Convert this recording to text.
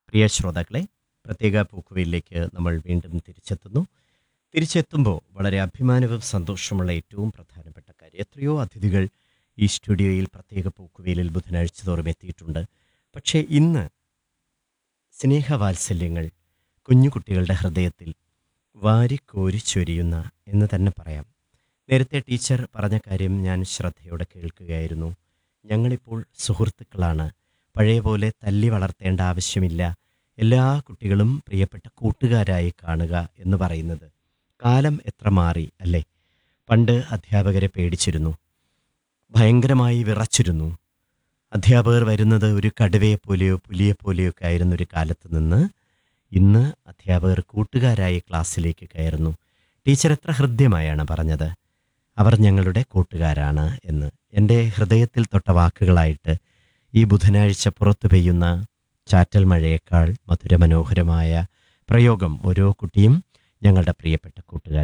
പ്രിയ ശ്രോതാക്കളെ പ്രത്യേക പൂക്കുവയിലേക്ക് നമ്മൾ വീണ്ടും തിരിച്ചെത്തുന്നു തിരിച്ചെത്തുമ്പോൾ വളരെ അഭിമാനവും സന്തോഷമുള്ള ഏറ്റവും പ്രധാനപ്പെട്ട കാര്യം എത്രയോ അതിഥികൾ ഈ സ്റ്റുഡിയോയിൽ പ്രത്യേക പൂക്കുവയിലിൽ ബുധനാഴ്ച തോറും എത്തിയിട്ടുണ്ട് പക്ഷേ ഇന്ന് സ്നേഹവാത്സല്യങ്ങൾ കുഞ്ഞുകുട്ടികളുടെ ഹൃദയത്തിൽ വാരിക്കോരിച്ചൊരിയുന്ന എന്ന് തന്നെ പറയാം നേരത്തെ ടീച്ചർ പറഞ്ഞ കാര്യം ഞാൻ ശ്രദ്ധയോടെ കേൾക്കുകയായിരുന്നു ഞങ്ങളിപ്പോൾ സുഹൃത്തുക്കളാണ് പഴയ പോലെ തല്ലി വളർത്തേണ്ട ആവശ്യമില്ല എല്ലാ കുട്ടികളും പ്രിയപ്പെട്ട കൂട്ടുകാരായി കാണുക എന്ന് പറയുന്നത് കാലം എത്ര മാറി അല്ലേ പണ്ട് അധ്യാപകരെ പേടിച്ചിരുന്നു ഭയങ്കരമായി വിറച്ചിരുന്നു അധ്യാപകർ വരുന്നത് ഒരു കടുവയെപ്പോലെയോ പുലിയെപ്പോലെയോ ഒക്കെ ആയിരുന്ന ഒരു കാലത്ത് നിന്ന് ഇന്ന് അധ്യാപകർ കൂട്ടുകാരായി ക്ലാസ്സിലേക്ക് കയറുന്നു ടീച്ചർ എത്ര ഹൃദ്യമായാണ് പറഞ്ഞത് അവർ ഞങ്ങളുടെ കൂട്ടുകാരാണ് എന്ന് എൻ്റെ ഹൃദയത്തിൽ തൊട്ട വാക്കുകളായിട്ട് ഈ ബുധനാഴ്ച പുറത്തു പെയ്യുന്ന ചാറ്റൽ മഴയേക്കാൾ മധുരമനോഹരമായ പ്രയോഗം ഓരോ കുട്ടിയും ഞങ്ങളുടെ പ്രിയപ്പെട്ട കൂട്ടുകാർ